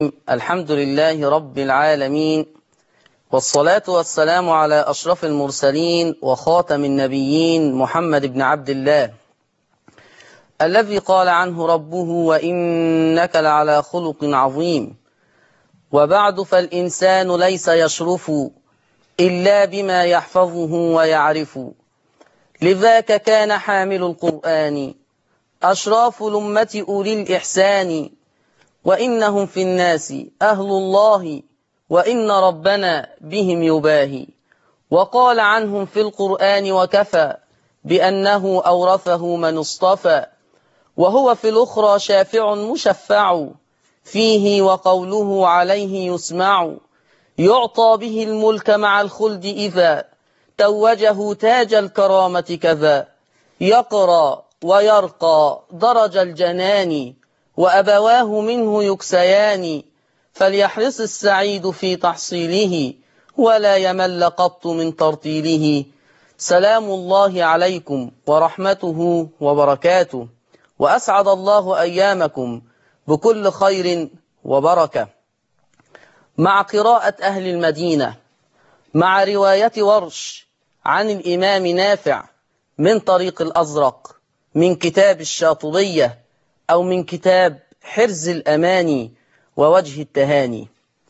الحمد لله رب العالمين والصلاة والسلام على أشرف المرسلين وخاتم النبيين محمد بن عبد الله الذي قال عنه ربه وإنك لعلى خلق عظيم وبعد فالإنسان ليس يشرف إلا بما يحفظه ويعرف لذاك كان حامل القرآن أشراف الأمة أولي الإحسان وإنهم في الناس أهل الله وإن ربنا بهم يباهي وقال عنهم في القرآن وكفى بأنه أورثه من اصطفى وهو في الأخرى شافع مشفع فيه وقوله عليه يسمع يعطى به الملك مع الخلد إذا توجه تاج الكرامة كذا يقرى ويرقى درج الجنان وأبواه منه يكسيان فليحرص السعيد في تحصيله ولا يمل قط من ترتيله سلام الله عليكم ورحمته وبركاته وأسعد الله أيامكم بكل خير وبركة مع قراءة أهل المدينة مع رواية ورش عن الإمام نافع من طريق الأزرق من كتاب الشاطبية أو من كتاب حرز الأماني ووجه التهاني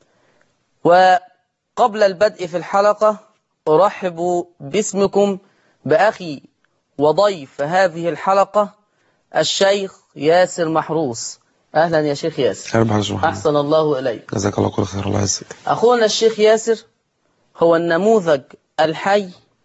وقبل البدء في الحلقة أرحب باسمكم بأخي وضيف هذه الحلقة الشيخ ياسر محروس أهلا يا شيخ ياسر أهلا بحضرتك محمد أحسن الله إليك جزاك الله كل خير الله يعزك أخونا الشيخ ياسر هو النموذج الحي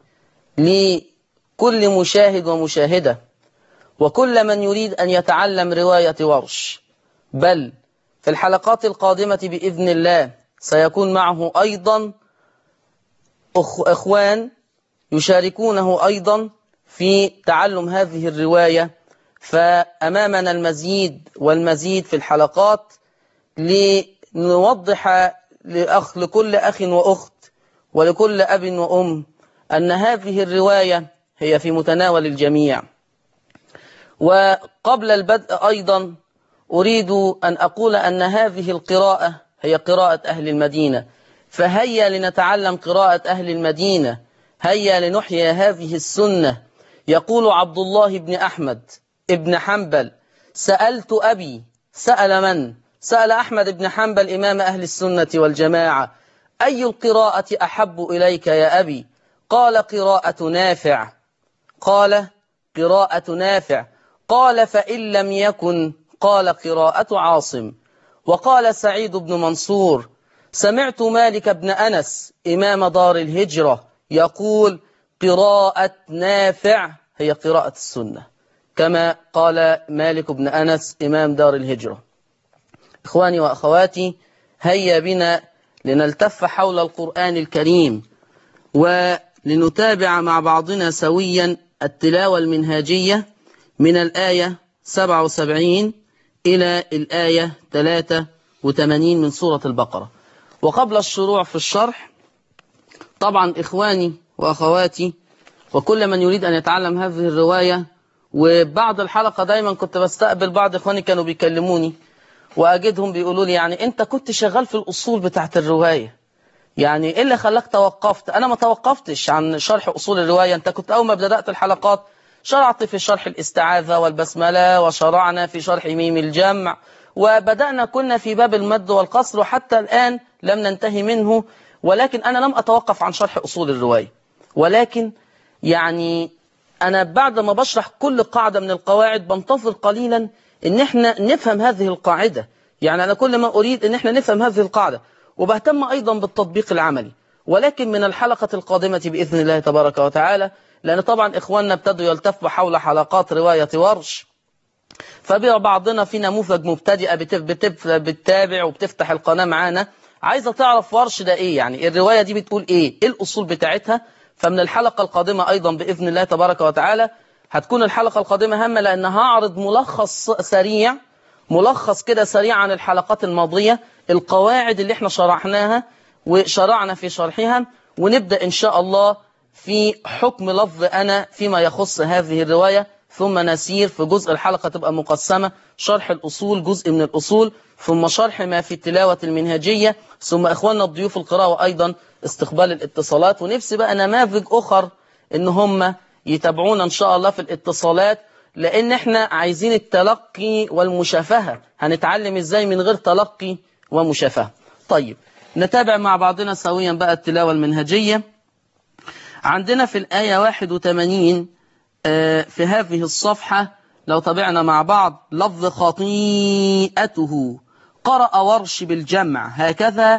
لكل مشاهد ومشاهدة وكل من يريد أن يتعلم رواية ورش بل في الحلقات القادمة بإذن الله سيكون معه أيضا أخ إخوان يشاركونه أيضا في تعلم هذه الرواية فأمامنا المزيد والمزيد في الحلقات لنوضح لأخ لكل أخ وأخت ولكل أب وأم أن هذه الرواية هي في متناول الجميع وقبل البدء أيضا أريد أن أقول أن هذه القراءة هي قراءة أهل المدينة فهيا لنتعلم قراءة أهل المدينة هيا لنحيي هذه السنة يقول عبد الله بن أحمد ابن حنبل سألت أبي سأل من؟ سأل أحمد بن حنبل إمام أهل السنة والجماعة أي القراءة أحب إليك يا أبي؟ قال قراءة نافع قال قراءة نافع قال فإن لم يكن قال قراءة عاصم وقال سعيد بن منصور سمعت مالك بن أنس إمام دار الهجرة يقول قراءة نافع هي قراءة السنة كما قال مالك بن أنس إمام دار الهجرة إخواني وأخواتي هيا بنا لنلتف حول القرآن الكريم ولنتابع مع بعضنا سويا التلاوة المنهاجية من الآية 77 إلى الآية 83 من سورة البقرة وقبل الشروع في الشرح طبعا إخواني وأخواتي وكل من يريد أن يتعلم هذه الرواية وبعد الحلقة دايما كنت بستقبل بعض إخواني كانوا بيكلموني وأجدهم بيقولوا لي يعني أنت كنت شغال في الأصول بتاعت الرواية يعني إيه اللي خلاك توقفت أنا ما توقفتش عن شرح أصول الرواية أنت كنت أول ما بدأت الحلقات شرعت في شرح الاستعاذة والبسملة وشرعنا في شرح ميم الجمع وبدأنا كنا في باب المد والقصر وحتى الآن لم ننتهي منه ولكن أنا لم أتوقف عن شرح أصول الرواية ولكن يعني أنا بعد ما بشرح كل قاعدة من القواعد بنتظر قليلا إن إحنا نفهم هذه القاعدة يعني أنا كل ما أريد إن إحنا نفهم هذه القاعدة وبهتم أيضا بالتطبيق العملي ولكن من الحلقة القادمة بإذن الله تبارك وتعالى لأن طبعا إخواننا ابتدوا يلتفوا حول حلقات رواية ورش فبعضنا في نموذج مبتدئة بتف بتف بتتابع وبتفتح القناة معانا عايزة تعرف ورش ده إيه يعني الرواية دي بتقول إيه إيه الأصول بتاعتها فمن الحلقة القادمة أيضا بإذن الله تبارك وتعالى هتكون الحلقة القادمة هامة لأن هعرض ملخص سريع ملخص كده سريع عن الحلقات الماضية القواعد اللي احنا شرحناها وشرعنا في شرحها ونبدأ إن شاء الله في حكم لفظ أنا فيما يخص هذه الرواية ثم نسير في جزء الحلقة تبقى مقسمة شرح الأصول جزء من الأصول ثم شرح ما في التلاوة المنهجية ثم إخواننا الضيوف القراءة وأيضا استقبال الاتصالات ونفسي بقى نماذج أخر إن هم يتابعونا إن شاء الله في الاتصالات لأن إحنا عايزين التلقي والمشافهة هنتعلم إزاي من غير تلقي ومشافهة طيب نتابع مع بعضنا سويا بقى التلاوة المنهجية عندنا في الآية 81 في هذه الصفحة لو تابعنا مع بعض لفظ خطيئته قرأ ورش بالجمع هكذا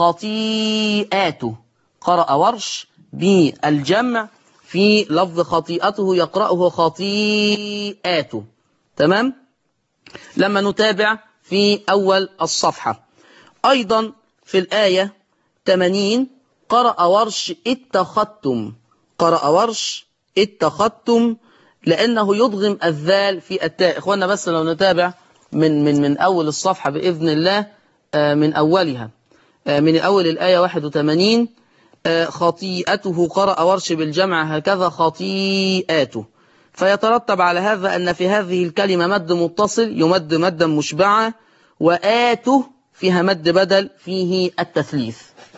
خطيئاته قرأ ورش بالجمع في لفظ خطيئته يقرأه خطيئاته تمام لما نتابع في أول الصفحة أيضا في الآية 80 قرأ ورش اتخذتم قرأ ورش اتخذتم لأنه يضغم الذال في التاء إخوانا بس لو نتابع من من من أول الصفحة بإذن الله من أولها من أول الآية 81 خطيئته قرأ ورش بالجمع هكذا خطيئاته فيترتب على هذا أن في هذه الكلمة مد متصل يمد مدا مشبعا وآته فيها مد بدل فيه التثليث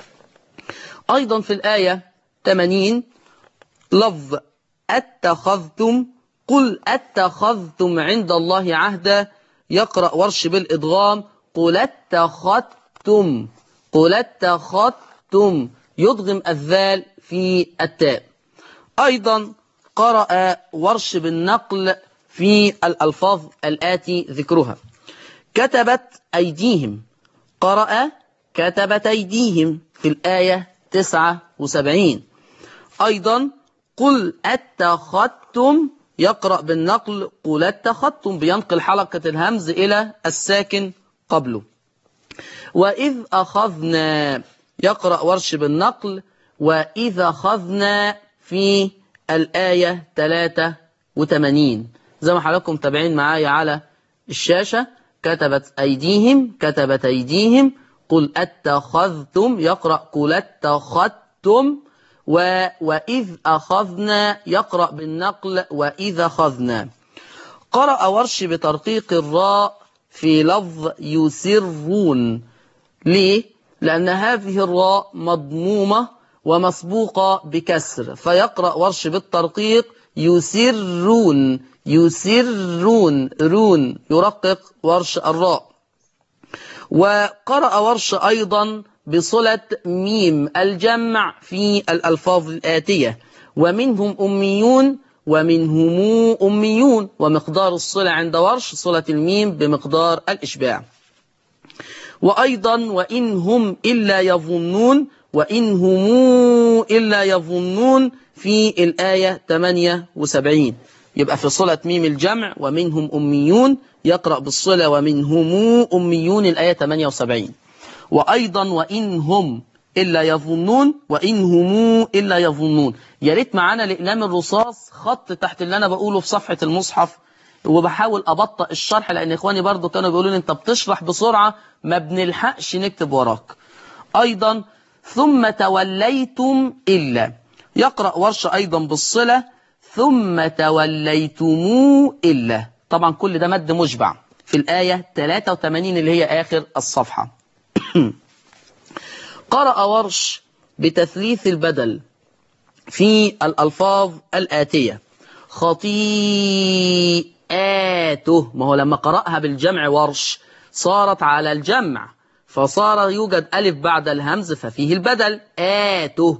أيضا في الآية 80 لفظ اتخذتم قل اتخذتم عند الله عهدا يقرأ ورش بالإدغام قل اتخذتم قل اتخذتم يضغم الذال في التاء أيضا قرأ ورش بالنقل في الألفاظ الآتي ذكرها كتبت أيديهم قرأ كتبت أيديهم في الآية 79 أيضا قل اتخذتم يقرأ بالنقل قل اتخذتم بينقل حلقة الهمز إلى الساكن قبله وإذ أخذنا يقرأ ورش بالنقل وإذ أخذنا في الآية 83 زي ما حضراتكم تابعين معايا على الشاشة كتبت أيديهم كتبت أيديهم قل اتخذتم يقرأ قل اتخذتم و... وإذ أخذنا يقرأ بالنقل وإذ أخذنا قرأ ورش بترقيق الراء في لفظ يسرون ليه؟ لأن هذه الراء مضمومة ومسبوقة بكسر فيقرأ ورش بالترقيق يسرون يسرون رون يرقق ورش الراء وقرأ ورش أيضا بصلة ميم الجمع في الألفاظ الآتية ومنهم أميون ومنهم أميون ومقدار الصلة عند ورش صلة الميم بمقدار الإشباع وأيضا وإن هم إلا يظنون وإن هم إلا يظنون في الآية 78 يبقى في صلة ميم الجمع ومنهم أميون يقرأ بالصلة ومنهم أميون الآية 78 وأيضا وإن هم إلا يظنون وإن هم إلا يظنون يا ريت معانا الإقلام الرصاص خط تحت اللي أنا بقوله في صفحة المصحف وبحاول أبطأ الشرح لأن إخواني برضو كانوا بيقولوا لي أنت بتشرح بسرعة ما بنلحقش نكتب وراك أيضا ثم توليتم إلا يقرأ ورش أيضا بالصلة ثم توليتم إلا طبعا كل ده مد مشبع في الآية 83 اللي هي آخر الصفحة قرأ ورش بتثليث البدل في الألفاظ الآتية خطيئاته ما هو لما قرأها بالجمع ورش صارت على الجمع فصار يوجد ألف بعد الهمز ففيه البدل آته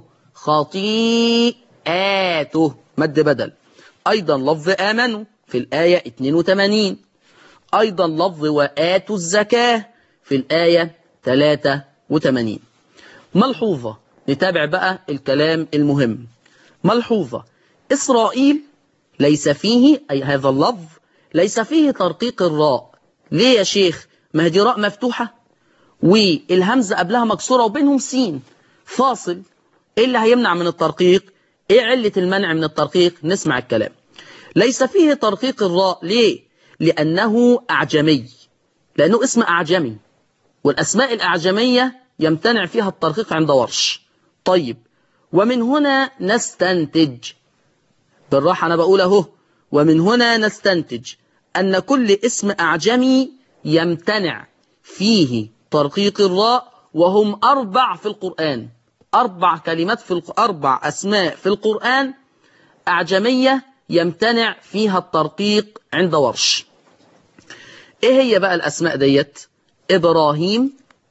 خطيئاته مد بدل أيضا لفظ آمنوا في الآية 82 أيضا لفظ وآتوا الزكاة في الآية 83 ملحوظة نتابع بقى الكلام المهم ملحوظة إسرائيل ليس فيه أي هذا اللفظ ليس فيه ترقيق الراء ليه يا شيخ ما دي راء مفتوحة والهمزة قبلها مكسورة وبينهم سين فاصل ايه اللي هيمنع من الترقيق ايه علة المنع من الترقيق نسمع الكلام ليس فيه ترقيق الراء ليه لأنه أعجمي لأنه اسم أعجمي والأسماء الأعجمية يمتنع فيها الترقيق عند ورش طيب ومن هنا نستنتج بالراحة أنا بقول أهو ومن هنا نستنتج أن كل اسم أعجمي يمتنع فيه ترقيق الراء وهم أربع في القرآن أربع كلمات في الق... أربع أسماء في القرآن أعجمية يمتنع فيها الترقيق عند ورش إيه هي بقى الأسماء ديت إبراهيم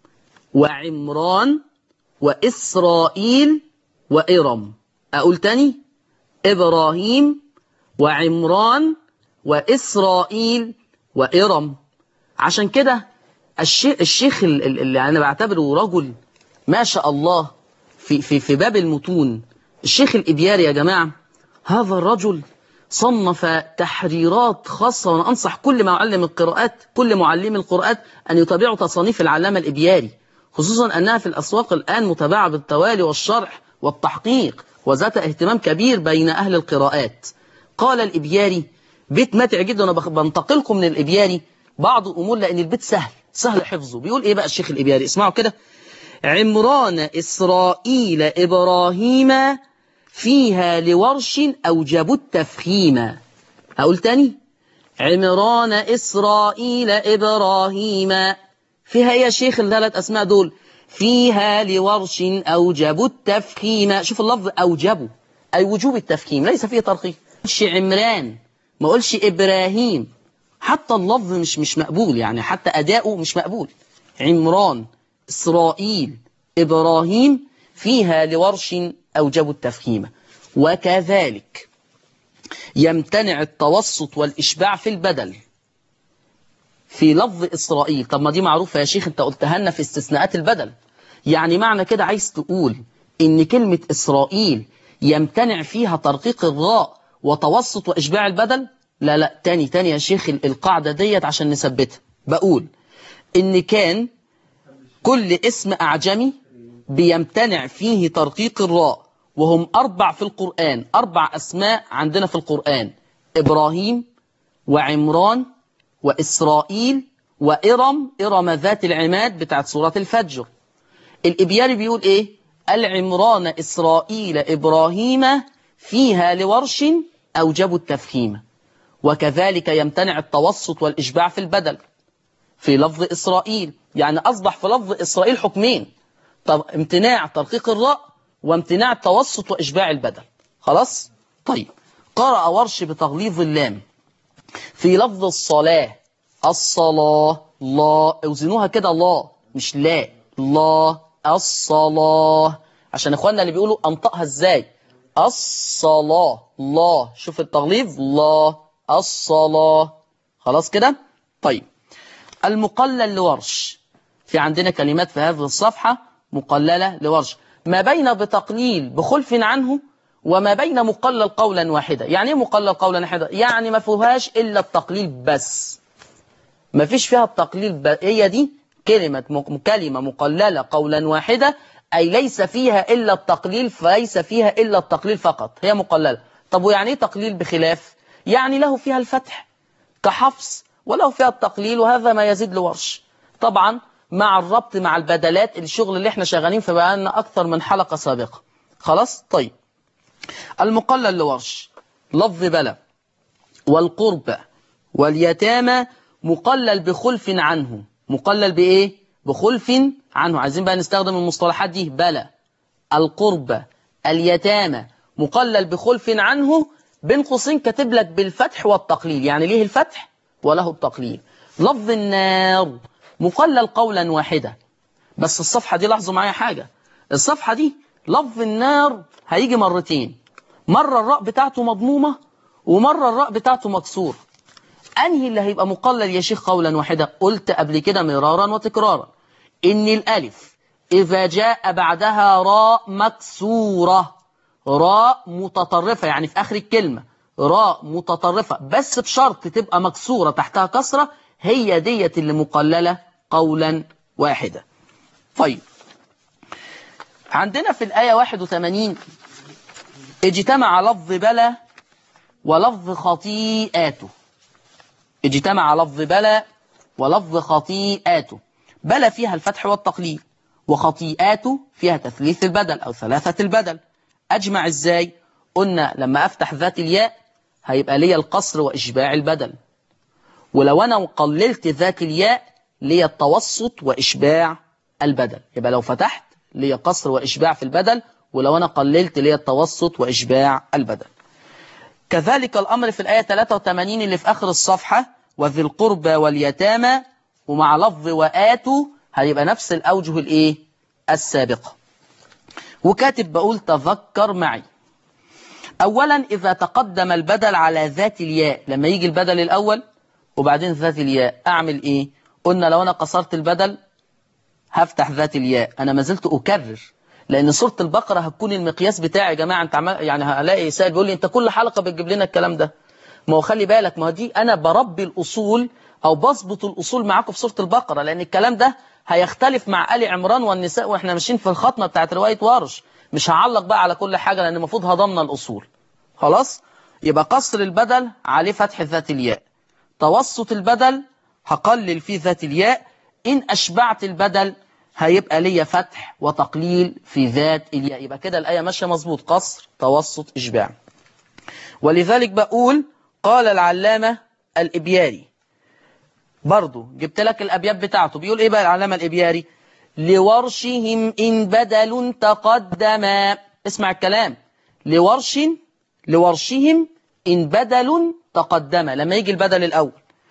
وعمران وإسرائيل وإرم أقول تاني إبراهيم وعمران وإسرائيل وإرم عشان كده الشيخ, الشيخ اللي أنا بعتبره رجل ما شاء الله في, في, في باب المتون الشيخ الإبياري يا جماعة هذا الرجل صنف تحريرات خاصة وأنا أنصح كل معلم القراءات كل معلم القراءات أن يتابعوا تصانيف العلامة الإبياري خصوصا أنها في الأسواق الآن متابعة بالتوالي والشرح والتحقيق وذات اهتمام كبير بين أهل القراءات قال الإبياري بيت ماتع جدا أنا بنتقلكم من الإبياري بعض الأمور لأن البيت سهل سهل حفظه بيقول إيه بقى الشيخ الإبياري اسمعوا كده عمران إسرائيل إبراهيم فيها لورش أوجبوا التفخيم أقول تاني عمران إسرائيل إبراهيم فيها إيه يا شيخ الثلاث أسماء دول فيها لورش أوجبوا التفخيم شوف اللفظ أوجبوا أي وجوب التفخيم ليس فيه ترقيق قلش عمران ما قلش إبراهيم حتى اللفظ مش مش مقبول يعني حتى أداؤه مش مقبول عمران إسرائيل إبراهيم فيها لورش أوجبوا التفخيم وكذلك يمتنع التوسط والإشباع في البدل في لفظ إسرائيل طب ما دي معروفة يا شيخ انت قلتها لنا في استثناءات البدل يعني معنى كده عايز تقول ان كلمة إسرائيل يمتنع فيها ترقيق الراء وتوسط وإشباع البدل لا لا تاني تاني يا شيخ القاعدة ديت عشان نثبتها بقول ان كان كل اسم أعجمي بيمتنع فيه ترقيق الراء وهم أربع في القرآن أربع أسماء عندنا في القرآن إبراهيم وعمران وإسرائيل وإرم إرم ذات العماد بتاعت سورة الفجر الإبياري بيقول إيه العمران إسرائيل إبراهيم فيها لورش أوجبوا التفهيم وكذلك يمتنع التوسط والإشباع في البدل في لفظ إسرائيل يعني أصبح في لفظ إسرائيل حكمين طب امتناع ترقيق الراء وامتناع التوسط وإشباع البدل خلاص طيب قرأ ورش بتغليظ اللام في لفظ الصلاة الصلاة لا اوزنوها كده لا مش لا لا الصلاة عشان اخواننا اللي بيقولوا انطقها ازاي الصلاة لا شوف التغليظ لا الصلاة خلاص كده طيب المقلل لورش في عندنا كلمات في هذه الصفحة مقللة لورش ما بين بتقليل بخلف عنه وما بين مقلل قولا واحدا يعني ايه مقلل قولا واحدا يعني ما فيهاش إلا التقليل بس ما فيش فيها التقليل ب... هي دي كلمة م... كلمة مقللة قولا واحدة أي ليس فيها إلا التقليل فليس فيها إلا التقليل فقط هي مقللة طب ويعني ايه تقليل بخلاف يعني له فيها الفتح كحفص وله فيها التقليل وهذا ما يزيد لورش طبعا مع الربط مع البدلات الشغل اللي احنا شغالين في بقالنا أكثر من حلقة سابقة خلاص طيب المقلل لورش لفظ بلى والقرب واليتامى مقلل بخلف عنه مقلل بإيه بخلف عنه عايزين بقى نستخدم المصطلحات دي بلى القرب اليتامى مقلل بخلف عنه بين قوسين كاتب لك بالفتح والتقليل يعني ليه الفتح وله التقليل لفظ النار مقلل قولا واحدا بس الصفحة دي لاحظوا معايا حاجة الصفحة دي لفظ النار هيجي مرتين مرة الراء بتاعته مضمومة ومرة الراء بتاعته مكسور أنهي اللي هيبقى مقلل يا شيخ قولا واحدا قلت قبل كده مرارا وتكرارا إن الألف إذا جاء بعدها راء مكسورة راء متطرفة يعني في آخر الكلمة راء متطرفة بس بشرط تبقى مكسورة تحتها كسرة هي ديت اللي مقللة قولا واحدا طيب عندنا في الآية 81 اجتمع لفظ بلى ولفظ خطيئاته اجتمع لفظ بلى ولفظ خطيئاته بلى فيها الفتح والتقليل وخطيئاته فيها تثليث البدل أو ثلاثة البدل أجمع إزاي قلنا لما أفتح ذات الياء هيبقى ليا القصر وإشباع البدل ولو أنا قللت ذات الياء ليا التوسط وإشباع البدل يبقى لو فتحت ليا قصر وإشباع في البدل ولو أنا قللت ليا التوسط وإشباع البدل كذلك الأمر في الآية 83 اللي في آخر الصفحة وذي القربى واليتامى ومع لفظ وآتوا هيبقى نفس الأوجه الإيه السابقة وكاتب بقول تذكر معي أولا إذا تقدم البدل على ذات الياء لما يجي البدل الأول وبعدين ذات الياء أعمل إيه قلنا لو أنا قصرت البدل هفتح ذات الياء أنا ما زلت أكرر لأن سورة البقرة هتكون المقياس بتاعي يا جماعة أنت عمال يعني هلاقي سائل بيقول لي أنت كل حلقة بتجيب لنا الكلام ده ما هو خلي بالك ما هو دي أنا بربي الأصول أو بظبط الأصول معاكم في سورة البقرة لأن الكلام ده هيختلف مع آل عمران والنساء وإحنا ماشيين في الخطمة بتاعت رواية وارش مش هعلق بقى على كل حاجة لأن المفروض هضمنا الأصول خلاص يبقى قصر البدل عليه فتح ذات الياء توسط البدل هقلل فيه ذات الياء إن أشبعت البدل هيبقى ليا فتح وتقليل في ذات الياء يبقى كده الآية ماشية مظبوط قصر توسط إشباع ولذلك بقول قال العلامة الإبياري برضو جبت لك الأبيات بتاعته بيقول إيه بقى العلامة الإبياري لورشهم إن بدل تقدم اسمع الكلام لورش لورشهم إن بدل تقدم لما يجي البدل الأول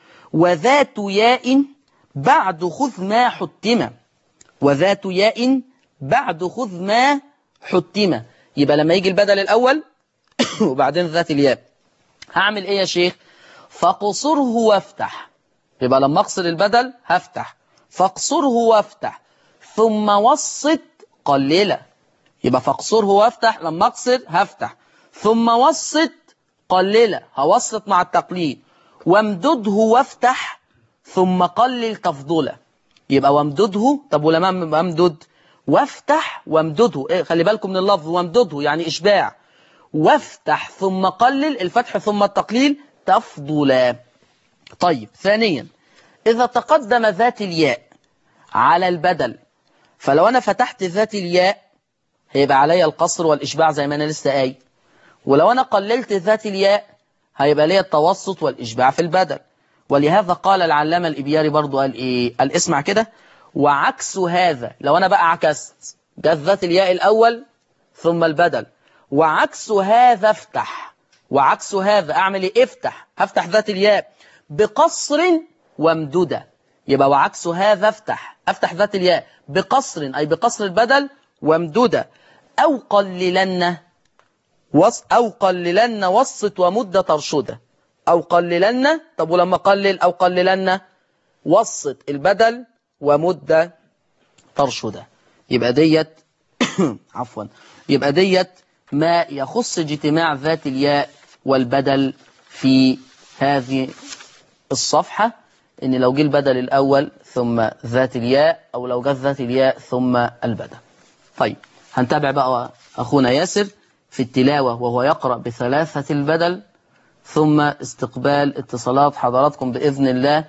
وذات ياء بعد خذ ما حتم وذات ياء بعد خذ ما حتم يبقى لما يجي البدل الأول وبعدين ذات الياء هعمل إيه يا شيخ فاقصره وافتح يبقى لما أقصر البدل هفتح فاقصره وافتح ثم وسط قللة يبقى فاقصره وافتح لما أقصر هفتح ثم وسط قللة هوسط مع التقليل وامدده وافتح ثم قلل تفضله يبقى وامدده طب ولما امدد وافتح وامدده إيه خلي بالكم من اللفظ وامدده يعني إشباع وافتح ثم قلل الفتح ثم التقليل تفضلا طيب ثانيا إذا تقدم ذات الياء على البدل فلو أنا فتحت ذات الياء هيبقى عليا القصر والإشباع زي ما أنا لسه قايل ولو أنا قللت ذات الياء هيبقى ليا التوسط والإشباع في البدل ولهذا قال العلامة الإبياري برضو قال إيه قال اسمع كده وعكس هذا لو أنا بقى عكست جت ذات الياء الأول ثم البدل وعكس هذا افتح وعكس هذا أعمل إيه افتح هفتح ذات الياء بقصر وامددة يبقى وعكس هذا افتح افتح ذات الياء بقصر أي بقصر البدل وامددة أو قللن وص أو قللن وسط ومدة ترشدة أو قللن طب ولما قلل أو قللن وسط البدل ومدة ترشدة يبقى ديت عفوا يبقى ديت ما يخص اجتماع ذات الياء والبدل في هذه الصفحة ان لو جه البدل الأول ثم ذات الياء أو لو جت ذات الياء ثم البدل طيب هنتابع بقى أخونا ياسر في التلاوة وهو يقرأ بثلاثة البدل ثم استقبال اتصالات حضراتكم بإذن الله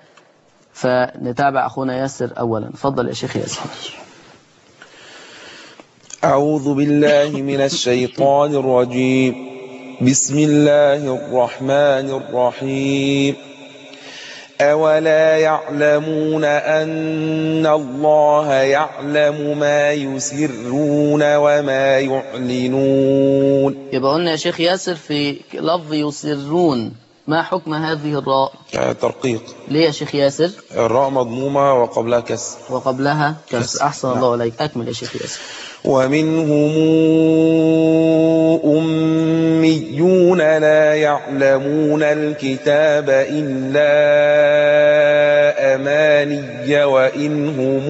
فنتابع أخونا ياسر أولا فضل يا شيخ ياسر أعوذ بالله من الشيطان الرجيم بسم الله الرحمن الرحيم أولا يعلمون أن الله يعلم ما يسرون وما يعلنون يبقى قلنا يا شيخ ياسر في لفظ يسرون ما حكم هذه الراء آه، ترقيق ليه يا شيخ ياسر الراء مضمومة وقبلها كسر وقبلها كسر كسر. أحسن نعم. الله عليك أكمل يا شيخ ياسر ومنهم أميون لا يعلمون الكتاب إلا أماني وإن هم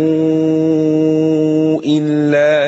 إلا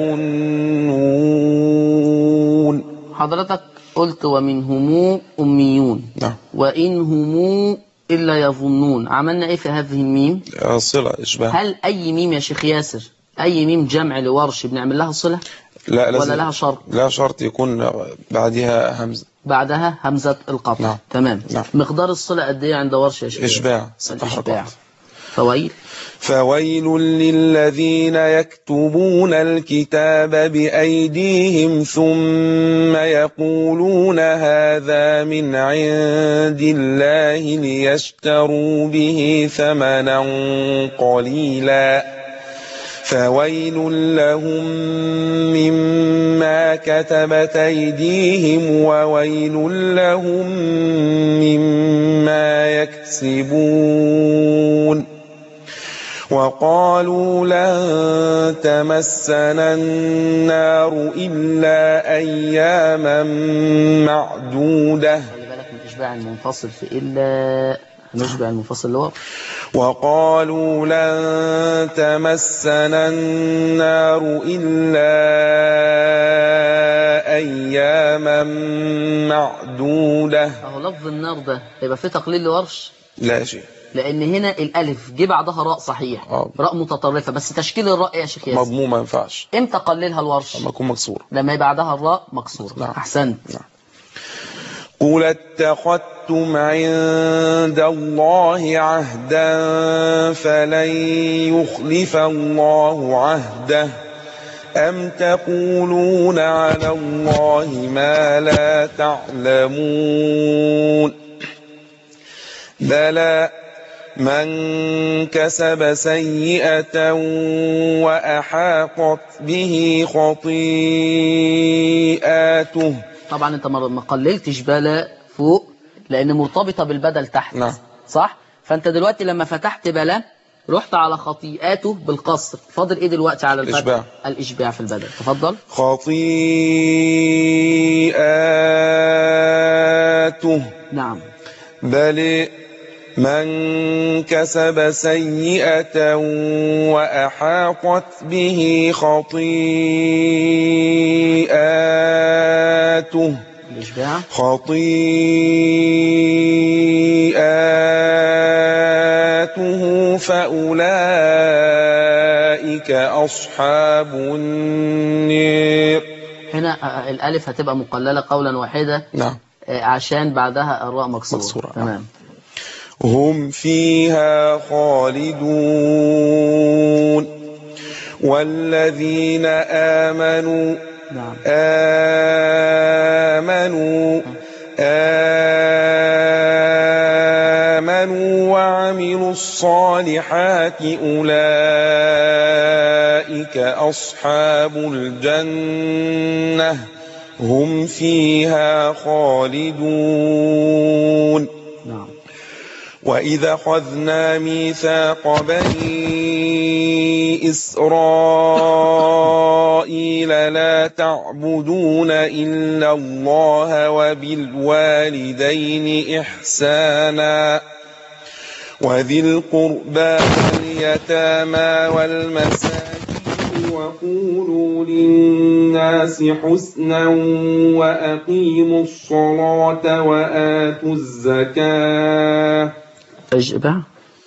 يظنون حضرتك قلت ومنهم أميون نعم وإن هم إلا يظنون عملنا إيه في هذه الميم آه، صلة إشباه هل أي ميم يا شيخ ياسر أي ميم جمع لورش بنعمل لها صلة لا لازم ولا لها شرط لا شرط يكون بعدها همزة بعدها همزة القطع نعم. تمام نعم. مقدار الصلة قد إيه عند ورش يا شيخ ياسر؟ إشباع ست الإشباع حركات فويل فويل للذين يكتبون الكتاب بأيديهم ثم يقولون هذا من عند الله ليشتروا به ثمنا قليلا فويل لهم مما كتبت أيديهم وويل لهم مما يكسبون وقالوا لن تمسنا النار إلا أياما معدودة خلي بالك من إشباع المنفصل في إلا هنشبع المنفصل اللي هو وقالوا لن تمسنا النار إلا أياما معدودة أهو لفظ النار ده يبقى في تقليل لورش لا شيء لأن هنا الألف جه بعدها راء صحيح آه. راء متطرفة بس تشكيل الراء إيه يا شيخ ياسر مضموم ما ينفعش امتى قللها الورش لما يكون مكسور لما يبقى بعدها الراء مكسورة نعم. أحسنت قل اتخذتم عند الله عهدا فلن يخلف الله عهده أم تقولون على الله ما لا تعلمون بلى من كسب سيئة وأحاطت به خطيئاته طبعا أنت ما ما قللتش بلا فوق لأن مرتبطة بالبدل تحت نعم. صح فأنت دلوقتي لما فتحت بلا رحت على خطيئاته بالقصر فاضل إيه دلوقتي على الفتح الإشباع. الإشباع في البدل تفضل خطيئاته نعم بل من كسب سيئة وأحاطت به خطيئاته الإشباع خطيئاته فأولئك أصحاب النير هنا آه، الألف هتبقى مقللة قولا واحدة نعم آه، عشان بعدها الراء مكسورة مكسورة، تمام هم فيها خالدون والذين آمنوا نعم آمنوا آمنوا وعملوا الصالحات أولئك أصحاب الجنة هم فيها خالدون نعم وإذا خذنا ميثاق بني إسرائيل لا تعبدون إلا الله وبالوالدين إحسانا وذي القربى واليتامى والمساكين وقولوا للناس حسنا وأقيموا الصلاة وآتوا الزكاة إشباع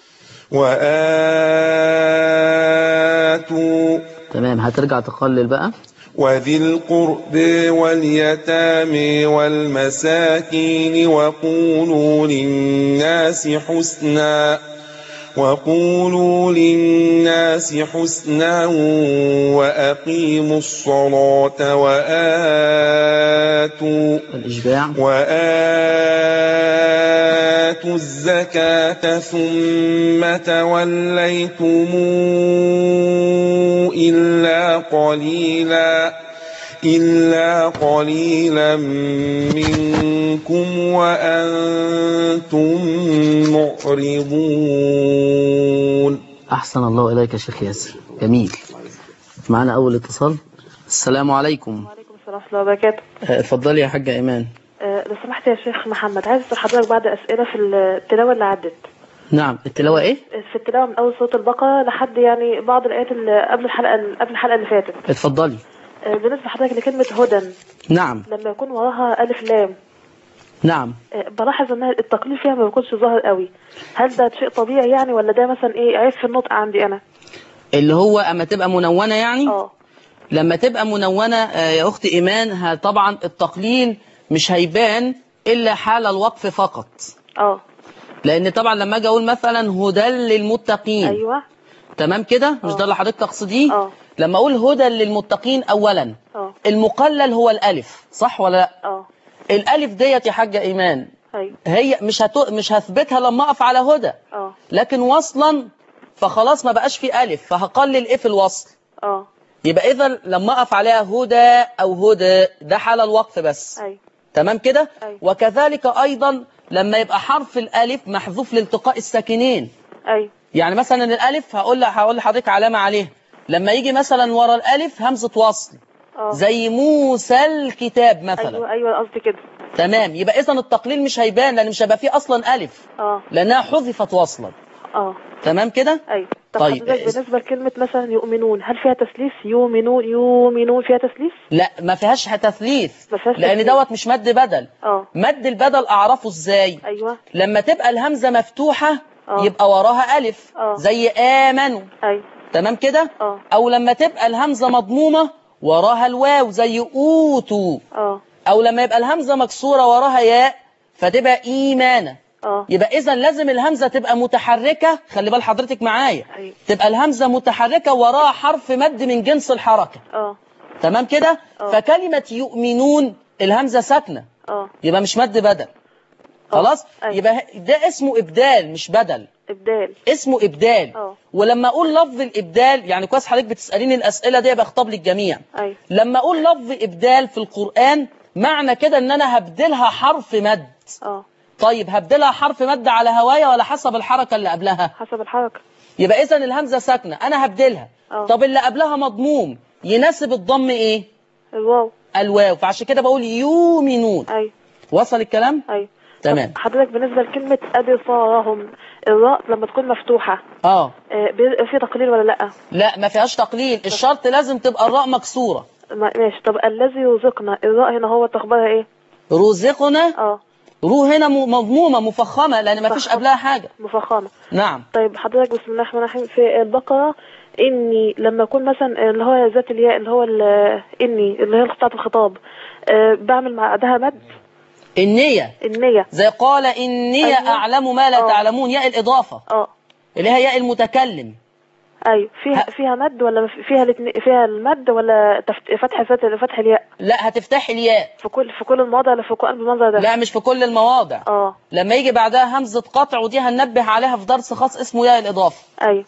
وآتوا تمام هترجع تقلل بقى وذي القرب واليتامى والمساكين وقولوا للناس حسنا وقولوا للناس حسنا وأقيموا الصلاة وآتوا الإشباع وآتوا الزكاة ثم توليتم إلا قليلا إلا قليلا منكم وأنتم معرضون أحسن الله إليك يا شيخ ياسر جميل معنا أول اتصال السلام عليكم وعليكم السلام ورحمة الله وبركاته آه، اتفضلي يا حاجة إيمان آه، لو سمحت يا شيخ محمد عايز أسأل حضرتك بعض أسئلة في التلاوة اللي عدت نعم التلاوة إيه؟ في التلاوة من أول سورة البقرة لحد يعني بعض الآيات اللي قبل الحلقة قبل الحلقة اللي فاتت اتفضلي آه، بالنسبة لحضرتك لكلمة هدى نعم لما يكون وراها ألف لام نعم آه، بلاحظ إن التقليل فيها ما بيكونش ظاهر قوي هل ده شيء طبيعي يعني ولا ده مثلا إيه عيب في النطق عندي أنا؟ اللي هو أما تبقى منونة يعني اه لما تبقى منونة آه، يا أخت إيمان ها- طبعا التقليل مش هيبان إلا حال الوقف فقط اه لان طبعا لما اجي اقول مثلا هدى للمتقين ايوه تمام كده مش آه. ده اللي حضرتك تقصديه اه لما اقول هدى للمتقين اولا اه المقلل هو الالف صح ولا لا اه الالف ديت يا حاجه ايمان ايوه هي مش هت... مش هثبتها لما اقف على هدى اه لكن وصلا فخلاص ما بقاش في الف فهقلل ايه في الوصل اه يبقى اذا لما اقف عليها هدى او هدى ده حال الوقف بس ايوه تمام كده أيوة. وكذلك ايضا لما يبقى حرف الالف محذوف لالتقاء الساكنين ايوه يعني مثلا الالف هقول هقول لحضرتك علامه عليها لما يجي مثلا ورا الالف همزه وصل اه زي موسى الكتاب مثلا ايوه ايوه قصدي كده تمام يبقى اذا التقليل مش هيبان لان مش هيبقى فيه اصلا الف اه لانها حذفت وصلا اه تمام كده ايوه طب طيب، حضرتك اس- بالنسبه لكلمه مثلا يؤمنون هل فيها تسليس يؤمنون يؤمنون فيها تسليس لا ما فيهاش تثليث ما فيهاش لان تثليث. دوت مش مد بدل اه مد البدل اعرفه ازاي ايوه لما تبقى الهمزه مفتوحه آه. يبقى وراها الف آه. زي امنوا ايوه تمام كده اه او لما تبقى الهمزه مضمومه وراها الواو زي اوتوا اه او لما يبقى الهمزه مكسوره وراها ياء فتبقى ايمانا اه يبقى اذا لازم الهمزه تبقى متحركه خلي بال حضرتك معايا ايوه تبقى الهمزه متحركه وراها حرف مد من جنس الحركه اه تمام كده آه. فكلمه يؤمنون الهمزه ساكنه اه يبقى مش مد بدل خلاص أيوة. يبقى ده اسمه ابدال مش بدل ابدال اسمه ابدال اه ولما اقول لفظ الابدال يعني كويس حضرتك بتساليني الاسئله دي بخطب للجميع ايوه لما اقول لفظ ابدال في القران معنى كده ان انا هبدلها حرف مد اه طيب هبدلها حرف مد على هوايا ولا حسب الحركه اللي قبلها حسب الحركه يبقى اذا الهمزه ساكنه انا هبدلها اه طب اللي قبلها مضموم يناسب الضم ايه الواو الواو فعشان كده بقول يؤمنون ايوه وصل الكلام ايوه تمام طب حضرتك بالنسبه لكلمه ابصارهم الراء لما تكون مفتوحه اه آه، بي- في تقليل ولا لا لا ما فيهاش تقليل الشرط لازم تبقى الراء مكسوره ما- ماشي طب الذي يرزقنا الراء هنا هو تخبرها ايه رزقنا اه رو هنا م- مضمومه مفخمه لان ما فيش مفخمة. قبلها حاجه مفخمه نعم طيب حضرتك بسم الله الرحمن الرحيم في البقرة إني لما أكون مثلا اللي هو ذات الياء اللي هو ال- إني اللي هي بتاعة الخطاب آه، بعمل مع بعدها مد النية النية زي قال إني أيوة. أعلم ما لا آه. تعلمون ياء الإضافة اه اللي هي ياء المتكلم أيوة فيها ه- فيها مد ولا مف- فيها الاتنين- فيها المد ولا تفت- فتح ذات فتح الياء لا هتفتح الياء في كل في كل المواضع اللي في القرآن بالمنظر ده لا مش في كل المواضع اه لما يجي بعدها همزة قطع ودي هننبه عليها في درس خاص اسمه ياء الإضافة أيوة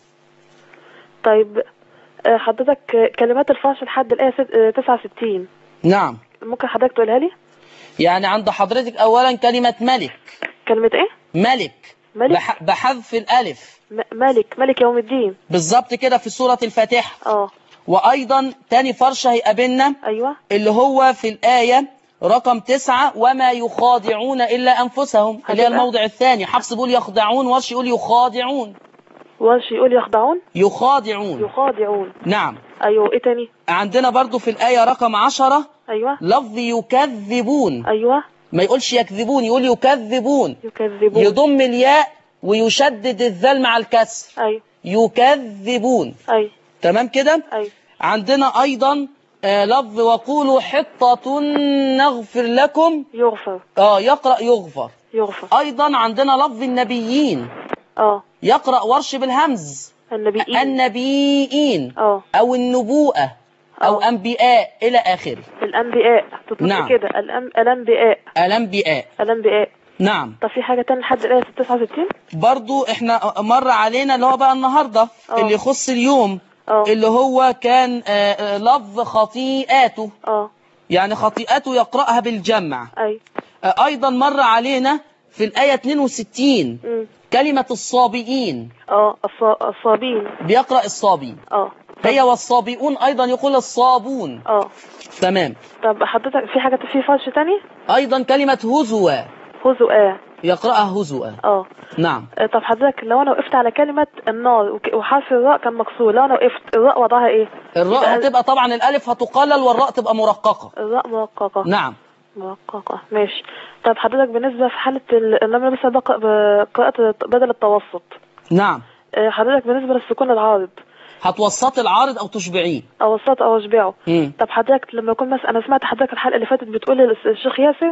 طيب آه، حضرتك آه، كلمات الفرش لحد الآية ست- آه، 69 نعم ممكن حضرتك تقولها لي يعني عند حضرتك أولا كلمة ملك كلمة إيه ملك ملك بح- بحذف الألف م- ملك ملك يوم الدين بالظبط كده في سورة الفاتحة اه وأيضا تاني فرشة هيقابلنا ايوه اللي هو في الآية رقم تسعة وما يخادعون إلا أنفسهم اللي هي هتبقى؟ الموضع الثاني حفص بيقول يخدعون ورش يقول يخادعون ورش يقول يخدعون يخادعون يخادعون نعم ايوه ايه تاني عندنا برضو في الآية رقم عشرة ايوه لفظ يكذبون ايوه ما يقولش يكذبون يقول يكذبون يكذبون يضم الياء ويشدد الذال مع الكسر ايوه يكذبون ايوه تمام كده ايوه عندنا أيضا آه لفظ وقولوا حطة نغفر لكم يغفر اه يقرأ يغفر يغفر أيضا عندنا لفظ النبيين اه يقرأ ورش بالهمز النبيين النبيين اه أو النبوءة أو أه. أنبياء إلى آخره الانبياء تطلق نعم. كده الأم... الانبياء الأنبياء الانبياء نعم طب في حاجه تانية لحد الايه 69 برضو احنا مر علينا اللي هو بقى النهاردة أه. اللي يخص اليوم اه اللي هو كان آه، آه، لفظ خطيئاته اه يعني خطيئته يقرأها بالجمع ايوه آه، أيضا مر علينا في الآية 62 امم كلمة الصابئين اه الص- الصابين بيقرأ الصابي اه هي والصابئون أيضا يقول الصابون اه تمام طب حضرتك في حاجه في فرش تاني أيضا كلمة هزوة هزوا اه يقرأها هزوة اه نعم آه، طب حضرتك لو انا وقفت على كلمة النار وك- وحرف الراء كان مكسور لو انا وقفت الراء وضعها ايه؟ الراء يبقى هتبقى طبعا الألف هتقلل والراء تبقى مرققة الراء مرققة نعم مرققة ماشي طب حضرتك بالنسبة في حالة ال- لما انا بس بقرأ بقراءة بدل التوسط نعم آه، حضرتك بالنسبة للسكون العارض هتوسط العارض أو تشبعيه اوسط او اشبعه مم. طب حضرتك لما يكون مثلا انا سمعت حضرتك الحلقة اللي فاتت بتقول للس- الشيخ ياسر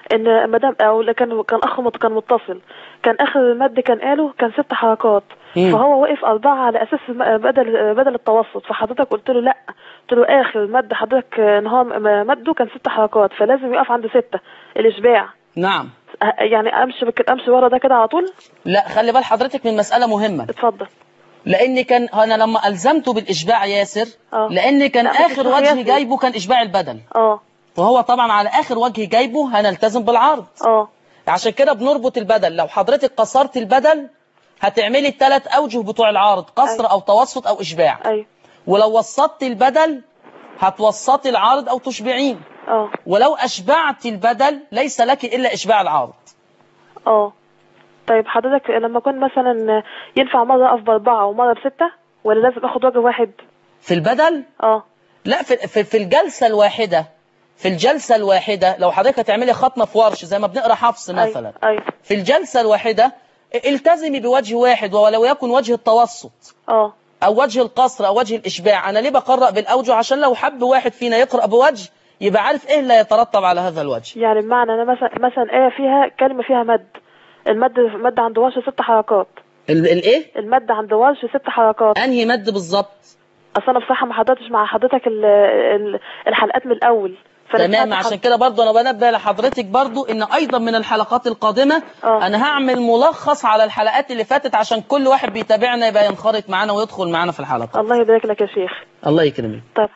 ان مدام او لا كان كان اخ مت- كان متصل كان اخر المد كان قاله كان ست حركات مم. فهو وقف اربعه على اساس م- بدل بدل التوسط فحضرتك قلت له لا قلت له اخر مد حضرتك ان هو م- مده كان ست حركات فلازم يقف عند سته الاشباع نعم أه- يعني امشي بك- امشي ورا ده كده على طول لا خلي بال حضرتك من مسألة مهمة اتفضل لان كان انا لما الزمته بالاشباع ياسر اه. لان كان لا، مش اخر إشباع وجه ياسر. جايبه كان اشباع البدل اه وهو طبعا على اخر وجه جايبه هنلتزم بالعرض اه عشان كده بنربط البدل لو حضرتك قصرت البدل هتعملي الثلاث اوجه بتوع العرض قصر أيوة. او توسط او اشباع ايوه ولو وسطت البدل هتوسطي العرض او تشبعين اه ولو اشبعت البدل ليس لك الا اشباع العرض اه طيب حضرتك لما اكون مثلا ينفع مره اقف باربعه ومره بسته ولا لازم اخد وجه واحد في البدل اه لا في, في, في الجلسة الواحدة في الجلسة الواحدة لو حضرتك هتعملي ختمة في ورش زي ما بنقرا حفص مثلا ايوه ايوه في الجلسة الواحدة التزمي بوجه واحد ولو يكن وجه التوسط اه او وجه القصر او وجه الاشباع انا ليه بقرأ بالاوجه عشان لو حب واحد فينا يقرأ بوجه يبقى عارف ايه اللي يترتب على هذا الوجه يعني بمعنى انا مثلا مثلا ايه فيها كلمه فيها مد المد المد عند ورش ست حركات ال- الايه المد عند ورش ست حركات انهي مد بالظبط اصل انا بصراحه ما حضرتش مع حضرتك ال- ال- الحلقات من الاول فأنا تمام سمعت عشان حض- كده برضو انا بنبه لحضرتك برضو ان ايضا من الحلقات القادمة آه. انا هعمل ملخص على الحلقات اللي فاتت عشان كل واحد بيتابعنا يبقى ينخرط معانا ويدخل معانا في الحلقة الله يبارك لك يا شيخ الله يكرمك طيب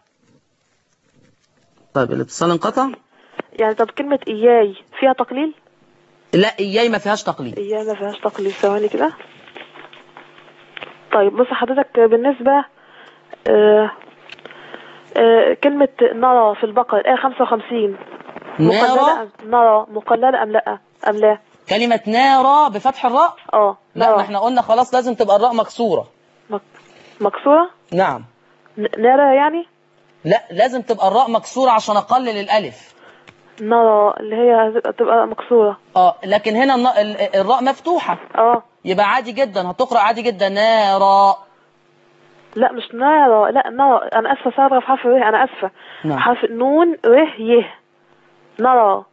طيب الاتصال انقطع يعني طب كلمه اياي فيها تقليل لا اياي ما فيهاش تقليد اياي ما فيهاش تقليل ثواني كده طيب بص حضرتك بالنسبه آه آه كلمة نرى في البقرة الآية 55 مقللة نارا أم نرى مقللة أم لا أم لا كلمة نارا بفتح الراء اه لا ما نرى احنا قلنا خلاص لازم تبقى الراء مكسورة مك... مكسورة نعم ن- نرى يعني لا لازم تبقى الراء مكسورة عشان اقلل الالف نرى اللي هي هتبقى تبقى مكسورة اه لكن هنا النا- ال- الراء مفتوحة اه يبقى عادي جدا هتقرأ عادي جدا نارا لا مش نرى لا نرى أنا آسفة صادرة في حرف ر أنا آسفة نعم. حرف نون ر ي نرى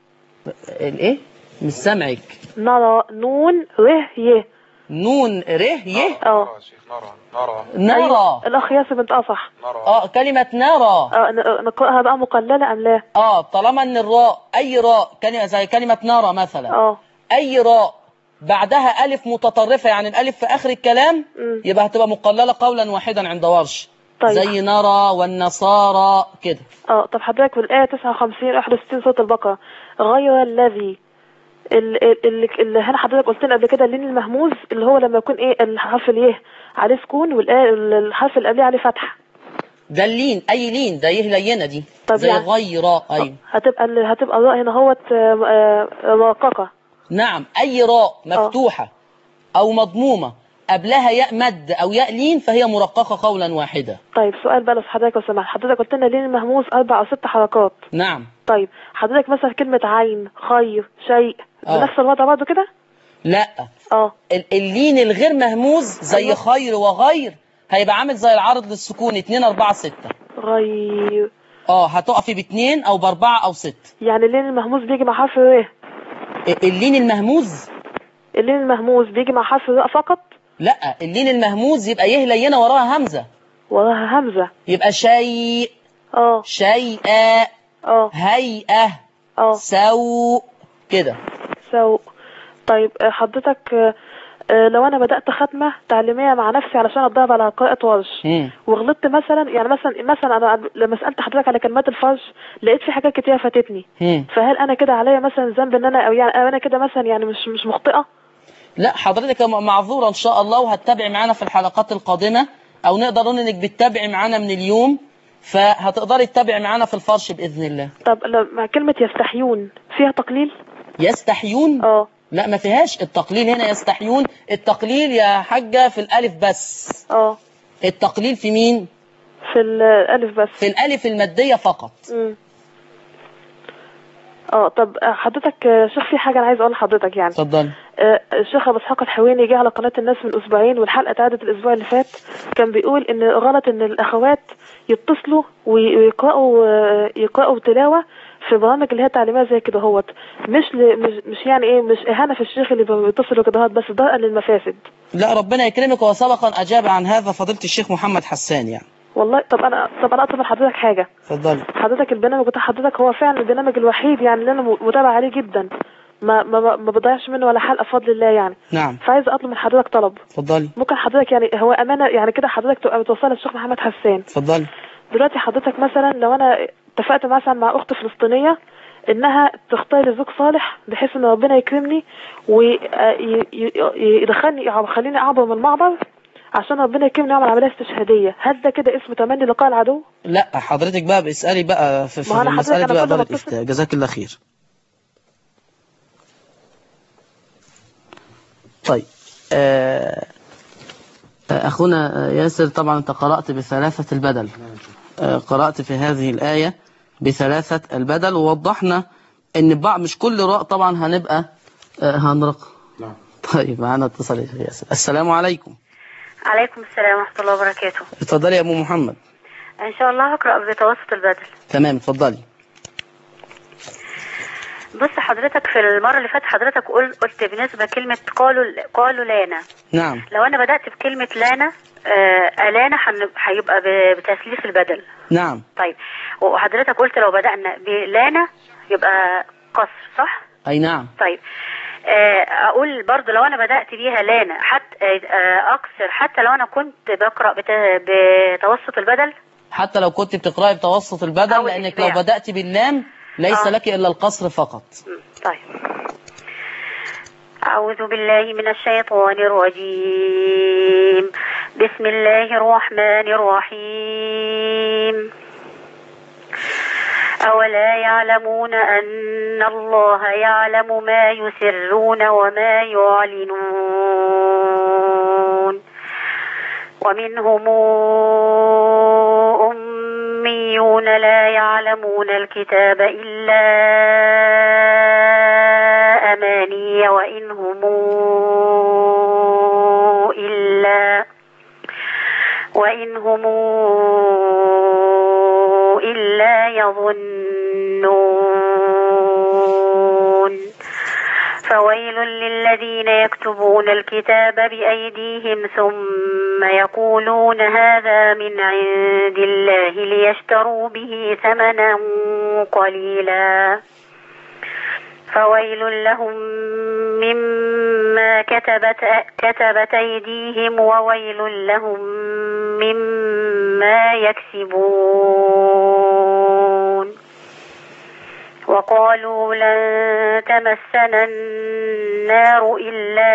الايه مش سامعك نرى نون ر ي نون ره يه اه يا شيخ نرى نرى نرى الأخ ياسر بنت أصح نرى اه كلمة نرى اه ن- نقرأها بقى مقللة أم لا اه طالما ان الراء اي راء كلمة زي كلمة نرى مثلا اه اي راء بعدها الف متطرفة يعني الالف في اخر الكلام مم. يبقى هتبقى مقللة قولا واحدا عند ورش طيب. زي نرى والنصارى كده اه طب حضرتك في الآية 59 61 سورة البقرة غير الذي ال- ال- اللي, اللي هنا حضرتك قلت لنا قبل كده اللين المهموز اللي هو لما يكون ايه الحرف اليه عليه سكون والآية الحرف اللي قبليه عليه فتحة ده اللين اي لين ده يه لينة دي طب زي يعني- غير ايوه هتبقى ال- هتبقى الراء هنا هوت آه، آه، مرققة نعم اي راء مفتوحة او مضمومة قبلها ياء مد او ياء لين فهي مرققة قولا واحدا طيب سؤال بقى لو حضرتك لو سمحت حضرتك قلت لنا اللين المهموز أربع أو ست حركات نعم طيب حضرتك مثلا كلمة عين خير شيء آه. بنفس الوضع برضه كده لا اه ال- اللين الغير مهموز زي أيوة. خير وغير هيبقى عامل زي العرض للسكون 2 4 6 غير اه هتقفي باتنين او باربعة او ست يعني اللين المهموز بيجي مع حرف ر اللين المهموز اللين المهموز بيجي مع حرف الراء فقط لا اللين المهموز يبقى يه لينة وراها همزة وراها همزة يبقى شيء اه شيئا اه هيئة اه سوء كده سو طيب آه، حضرتك آه، آه، لو انا بدأت ختمة تعليمية مع نفسي علشان اتدرب على قراءة ورش مم. وغلطت مثلا يعني مثلا مثلا انا لما سألت حضرتك على كلمات الفرش لقيت في حاجات كتير فاتتني مم. فهل انا كده عليا مثلا ذنب ان انا او يعني أو انا كده مثلا يعني مش مش مخطئة لا حضرتك م- معذورة ان شاء الله وهتتابعي معانا في الحلقات القادمة او نقدر نقول انك بتتابعي معانا من اليوم فهتقدري تتابعي معانا في الفرش باذن الله طب لما كلمة يستحيون فيها تقليل يستحيون اه لا ما فيهاش التقليل هنا يستحيون التقليل يا حاجة في الألف بس اه التقليل في مين في الالف بس في الألف المادية فقط مم. اه طب آه، حضرتك آه، شيخ في حاجة انا عايز اقول لحضرتك يعني اتفضل آه، الشيخ ابو اسحاق الحويني جه على قناه الناس من اسبوعين والحلقه اتعادت الاسبوع اللي فات كان بيقول ان غلط ان الاخوات يتصلوا وي- ويقرأوا آه، يقرأوا تلاوة في برامج اللي هي تعليمية زي كده هوت مش ل... مش مش يعني ايه مش اهانة في الشيخ اللي بيتصلوا كده هوت بس درءا للمفاسد لا ربنا يكرمك وسبقا أجاب عن هذا فضيلة الشيخ محمد حسان يعني والله طب انا طب انا اطلب من حضرتك حاجة اتفضلي حضرتك البرنامج بتاع حضرتك هو فعلا البرنامج الوحيد يعني اللي انا م- متابعة عليه جدا ما ما ما ما بضيعش منه ولا حلقة بفضل الله يعني نعم فعايزة اطلب من حضرتك طلب اتفضلي ممكن حضرتك يعني هو امانة يعني كده حضرتك تبقى متوصلة للشيخ محمد حسان اتفضلي دلوقتي حضرتك مثلا لو انا اتفقت مثلا مع اخت فلسطينيه انها تختار لي زوج صالح بحيث ان ربنا يكرمني ويدخلني او يخليني اعبر من المعبر عشان ربنا يكرمني واعمل عمليه استشهاديه هل ده كده اسم تمني لقاء العدو لا حضرتك بقى باسألي بقى في, في ما أنا حضرتك مسألة أنا بقى كل ما دار بتصل- الإفتاء جزاك الله خير طيب آه، آه، أخونا ياسر طبعا أنت قرأت بثلاثة البدل آه، قرأت في هذه الآية بثلاثة البدل ووضحنا أن بعض مش كل راء طبعا هنبقى آه، هنرق طيب معانا اتصال يا ياسر السلام عليكم عليكم السلام ورحمة الله وبركاته اتفضلي يا أبو محمد إن شاء الله هقرأ بتوسط البدل تمام اتفضلي بص حضرتك في المرة اللي فاتت حضرتك قل- قلت بالنسبة كلمة قالوا قالوا لانا نعم لو أنا بدأت بكلمة لانا آه ألانا هن- هيبقى ب- بتثليث البدل نعم طيب وحضرتك قلت لو بدأنا بلانا يبقى قصر صح؟ أي نعم طيب آه، اقول برضو لو انا بدات بيها لانا حتى آه، اقصر حتى لو انا كنت بقرا بت- بتوسط البدل حتى لو كنت بتقرأي بتوسط البدل أو لأنك لو الإشباع. بدأت باللام ليس آه. لك إلا القصر فقط مم، طيب أعوذ بالله من الشيطان الرجيم بسم الله الرحمن الرحيم أولا يعلمون أن الله يعلم ما يسرون وما يعلنون ومنهم أميون لا يعلمون الكتاب إلا أماني وإن هم إلا وإن هم إلا يظنون فويل للذين يكتبون الكتاب بأيديهم ثم يقولون هذا من عند الله ليشتروا به ثمنا قليلا فويل لهم مما كتبت كتبت أيديهم وويل لهم مما يكسبون وقالوا لن تمسنا النار إلا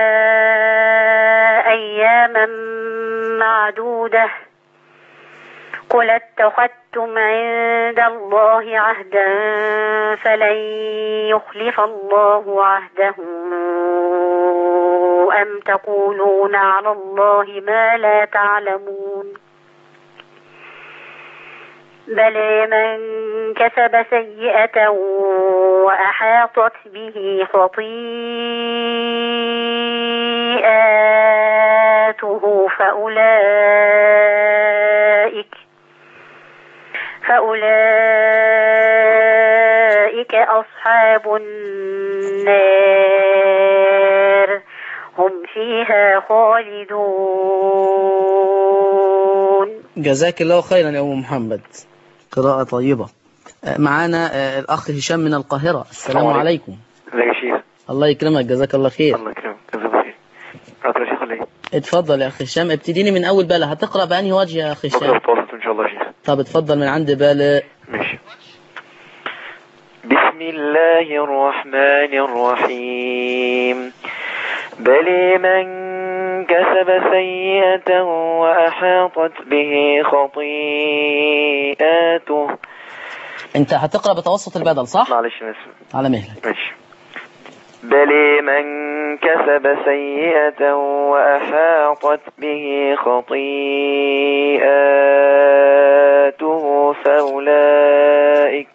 أياما معدودة قل اتخذتم عند الله عهدا فلن يخلف الله عهده أم تقولون على الله ما لا تعلمون بل من كسب سيئة وأحاطت به خطيئاته فأولئك فأولئك أصحاب النار هم فيها خالدون جزاك الله خيرا يا أبو محمد قراءة طيبة آه، معانا آه، الأخ هشام من القاهرة السلام السلام عليكم ازيك يا شيخ الله يكرمك جزاك الله خير الله يكرمك جزاك الله خير قرأت يا شيخ ولا ايه؟ اتفضل يا أخ هشام ابتديني من أول بلا هتقرأ بأنهي وجه يا أخ بكره هشام بتواصل ان شاء الله يا شيخ طب اتفضل من عند بالاء ماشي بسم الله الرحمن الرحيم بل من كسب سيئة وأحاطت به خطيئاته أنت هتقرأ بتوسط البدل صح؟ معلش انا اسف على مهلك ماشي بل من كسب سيئة وأحاطت به خطيئاته فأولئك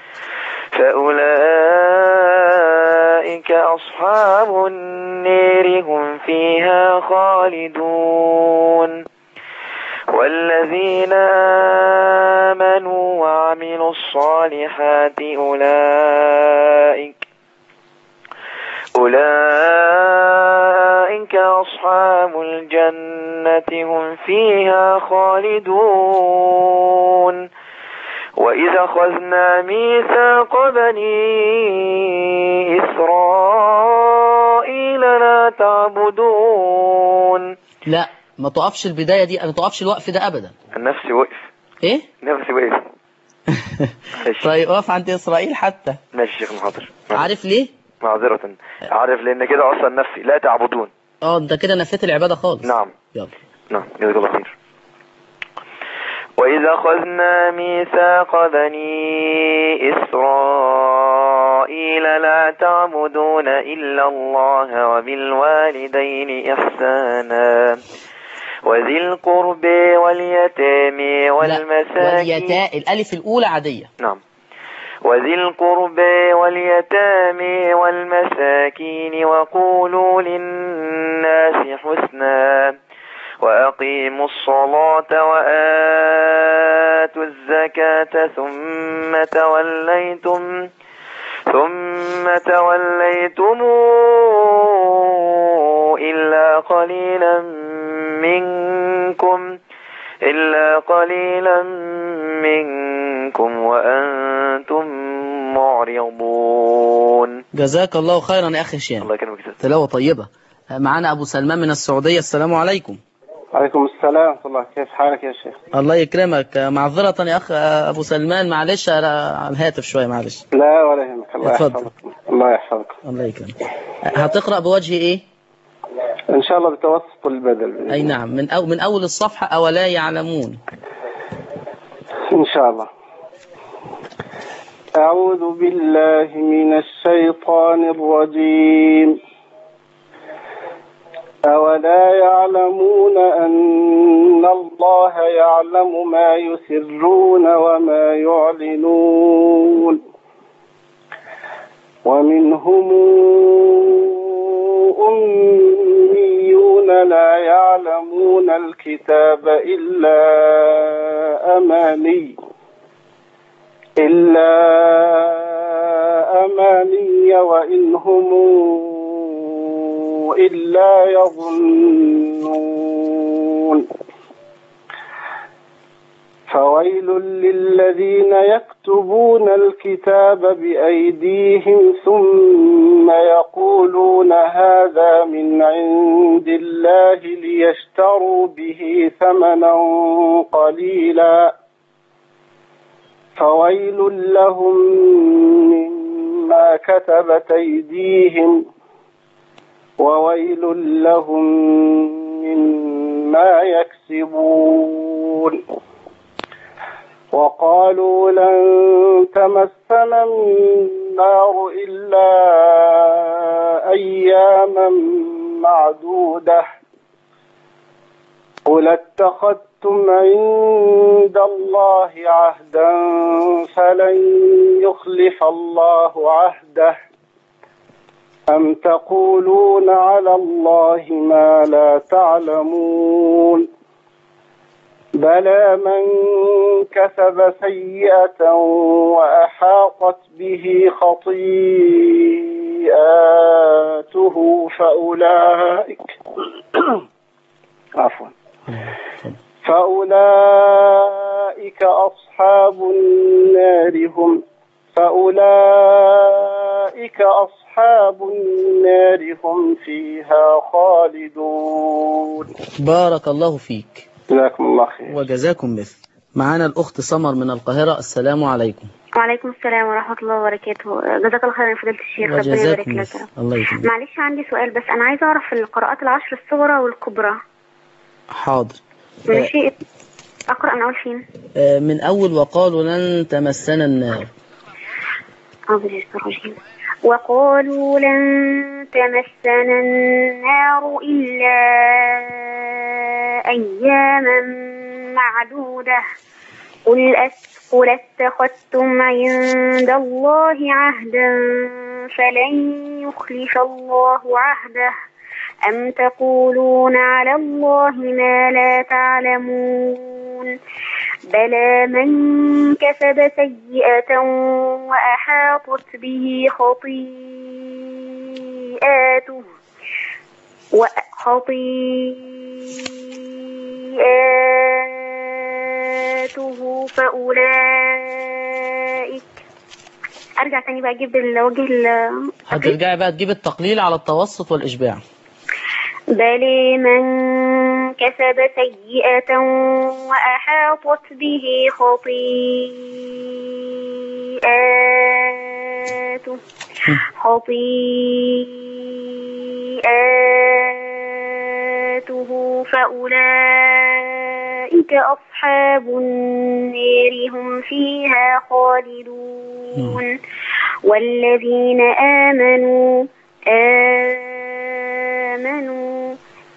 فأولئك أصحاب النير هم فيها خالدون والذين آمنوا وعملوا الصالحات أولئك أولئك أصحاب الجنة هم فيها خالدون وإذا أخذنا ميثاق بني إسرائيل لا تعبدون لا ما تقفش البداية دي ما تقفش الوقف ده أبدا النفس وقف إيه؟ نفسي وقف ماشي. طيب وقف عند إسرائيل حتى ماشي يا شيخ محاضر عارف ليه؟ معذرة عارف لأن كده أصلا نفسي لا تعبدون اه انت كده نفيت العبادة خالص نعم يلا نعم جزاك الله خير وإذا أخذنا ميثاق بني إسرائيل لا تعبدون إلا الله وبالوالدين إحسانا وذي القرب واليتام لا، والمساكين واليتاء الألف الأولى عادية نعم وذي القرب واليتام والمساكين وقولوا للناس حسنا وأقيموا الصلاة وآتوا الزكاة ثم توليتم ثم توليتم إلا قليلا منكم إلا قليلا منكم وأنتم معرضون جزاك الله خيرا يا أخي هشام الله يكرمك يا تلاوة طيبة معانا أبو سلمان من السعودية السلام عليكم عليكم السلام ورحمة الله كيف حالك يا شيخ الله يكرمك معذرة يا أخ أبو سلمان معلش على على الهاتف شوية معلش لا ولا يهمك الله اتفضل. يحفظك الله يحفظك الله يكرمك هتقرأ بوجه إيه؟ إن شاء الله بتوسط البدل بإذن أي الله. نعم من أو من أول الصفحة أولا يعلمون إن شاء الله أعوذ بالله من الشيطان الرجيم أولا يعلمون أن الله يعلم ما يسرون وما يعلنون ومنهم أميون لا يعلمون الكتاب إلا أماني إلا أماني وإن هم إلا يظنون فويل للذين يكتبون الكتاب بأيديهم ثم يقولون هذا من عند الله ليشتروا به ثمنا قليلا فويل لهم مما كتبت أيديهم وويل لهم مما يكسبون وقالوا لن تمسنا النار إلا أياما معدودة قل اتخذتم عند الله عهدا فلن يخلف الله عهده أم تقولون على الله ما لا تعلمون بلى من كسب سيئة وأحاطت به خطيئاته فأولئك عفوا فأولئك أصحاب النار هم فأولئك أصحاب النار هم فيها خالدون بارك الله فيك جزاكم الله خير وجزاكم مثل معانا الأخت سمر من القاهرة السلام عليكم وعليكم السلام ورحمة الله وبركاته جزاك الله خيرا يا فضيلة الشيخ ربنا يبارك وجزاكم لك مثل الله يكرمك معلش عندي سؤال بس أنا عايزة أعرف القراءات العشر الصغرى والكبرى حاضر ماشي أقرأ من أول فين؟ آه، من أول وقالوا لن تمسنا النار أعوذ بالله من الرجيم وقالوا لن تمسنا النار إلا أياما معدودة قل أس قل اتخذتم عند الله عهدا فلن يخلف الله عهده أم تقولون على الله ما لا تعلمون بلى من كسب سيئة وأحاطت به خطيئاته وخطيئاته فأولئك أرجع تاني بقى أجيب الوجه ال- هترجعي بقى تجيب التقليل على التوسط والإشباع بل من كسب سيئة وأحاطت به خطيئاته خطيئاته فأولئك أصحاب النار هم فيها خالدون والذين آمنوا آمنوا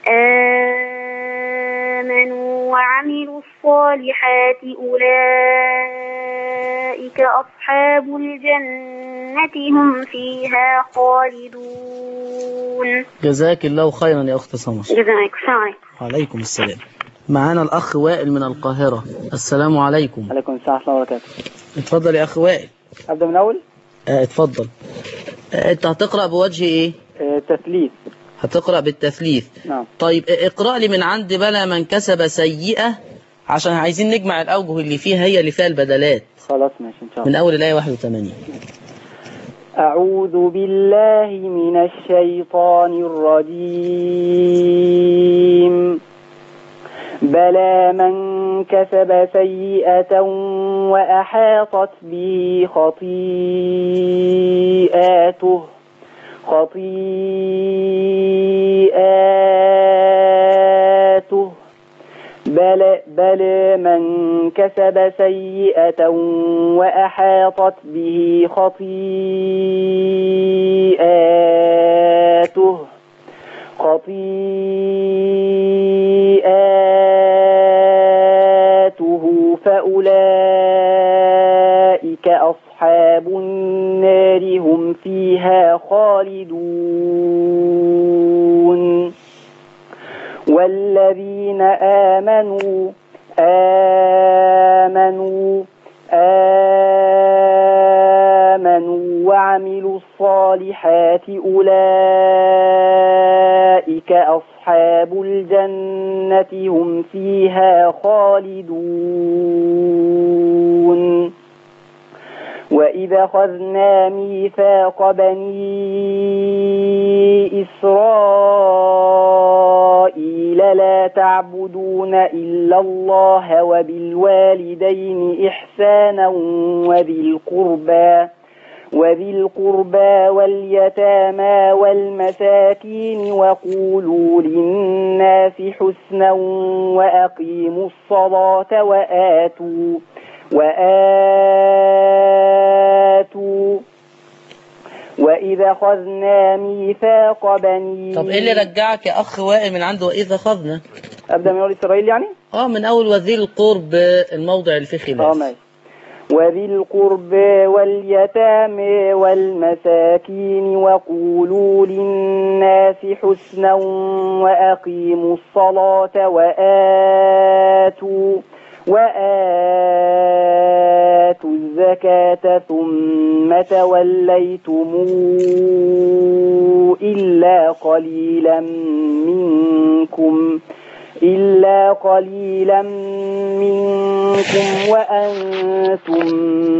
آمنوا وعملوا الصالحات أولئك أصحاب الجنة هم فيها خالدون جزاك الله خيرا يا أخت سمر جزاك السلام عليكم وعليكم السلام معانا الأخ وائل من القاهرة السلام عليكم عليكم السلام ورحمة الله وبركاته اتفضل يا أخ وائل أبدأ من أول اه اتفضل اه انت هتقرأ بوجه ايه آه، تثليث هتقرأ بالتثليث نعم طيب اه اقرأ لي من عند بلى من كسب سيئة عشان عايزين نجمع الأوجه اللي فيها هي اللي فيها البدلات خلاص ماشي إن شاء من الله أول الآية 81 أعوذ بالله من الشيطان الرجيم بلى من كسب سيئة وأحاطت به خطيئاته خطيئاته بل, بل من كسب سيئة وأحاطت به خطيئاته خطيئاته فأولئك أصحاب النار هم فيها خالدون والذين آمنوا آمنوا آمنوا وعملوا الصالحات أولئك أصحاب الجنة هم فيها خالدون وإذا خذنا ميثاق بني إسرائيل لا تعبدون إلا الله وبالوالدين إحسانا وذي القربى وذي القربى واليتامى والمساكين وقولوا للناس حسنا وأقيموا الصلاة وآتوا وآتوا وإذا خذنا ميثاق بني طب ايه اللي رجعك يا أخ وائل من عنده وإذا أخذنا أبدأ من أول إسرائيل يعني؟ اه من أول وذي القرب الموضع اللي فيه اه خلاف ماشي وذي القرب واليتامى والمساكين وقولوا للناس حسنا وأقيموا الصلاة وآتوا وآتوا الزكاة ثم توليتم إلا قليلا منكم إلا قليلا منكم وأنتم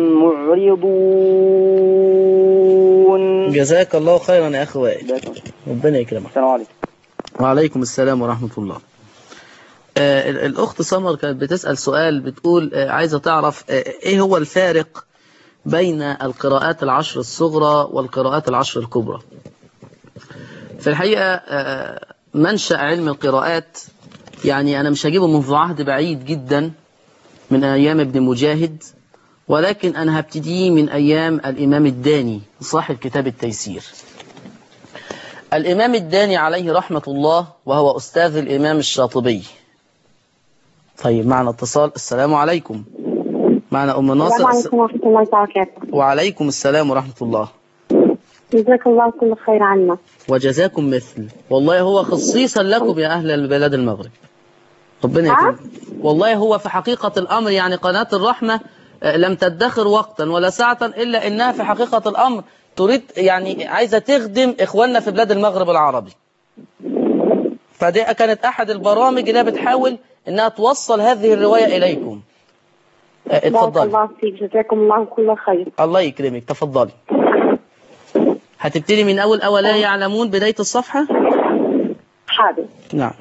معرضون جزاك الله خيرا يا أخ وائل ربنا يكرمك السلام عليكم وعليكم السلام ورحمة الله آه ال- الأخت سمر كانت بتسأل سؤال بتقول آه عايزة تعرف آه إيه هو الفارق بين القراءات العشر الصغرى والقراءات العشر الكبرى في الحقيقة آه منشأ علم القراءات يعني أنا مش هجيبه منذ عهد بعيد جدا من أيام ابن مجاهد ولكن أنا هبتديه من أيام الإمام الداني صاحب كتاب التيسير الإمام الداني عليه رحمة الله وهو أستاذ الإمام الشاطبي طيب معنا اتصال السلام عليكم معنا أم ناصر السلام عليكم ورحمة الله وبركاته وعليكم السلام ورحمة الله جزاك الله كل خير عنا وجزاكم مثل والله هو خصيصا لكم يا أهل البلاد المغرب ربنا يكرمك والله هو في حقيقة الأمر يعني قناة الرحمة آه، لم تدخر وقتا ولا ساعة إلا إنها في حقيقة الأمر تريد يعني عايزة تخدم إخواننا في بلاد المغرب العربي فدي كانت أحد البرامج اللي بتحاول إنها توصل هذه الرواية إليكم آه، بارك اتفضلي الله فيك جزاكم الله كل خير الله يكرمك تفضلي هتبتدي من أول أولا يعلمون بداية الصفحة حاضر نعم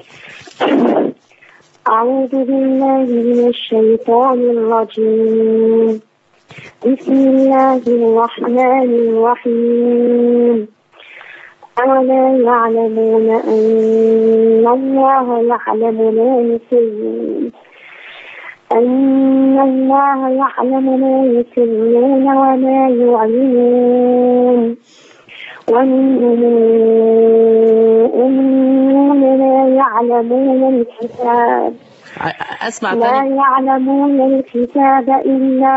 أعوذ بالله من الشيطان الرجيم بسم الله الرحمن الرحيم أولا يعلمون أن الله يعلم ما يسرون أن الله يعلم ما يسرون وما يعلنون ومنهم أمون لا يعلمون الكتاب ع- أسمع لا تاني يعلمون الكتاب إلا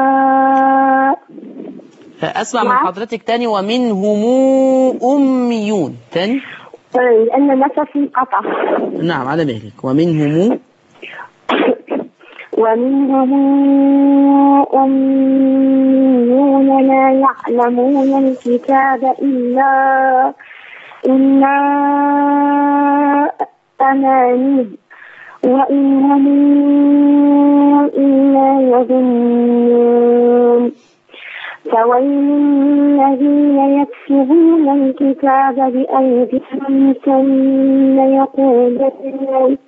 أسمع من نعم. حضرتك تاني ومنهم أميون تاني لأن نفسي قطع نعم على مهلك ومنهم ومنهم أميون لا يعلمون الكتاب إلا إلا أماني وإن هم إلا يظنون فويل الذين يكتبون الكتاب بأيديهم ثم يقولون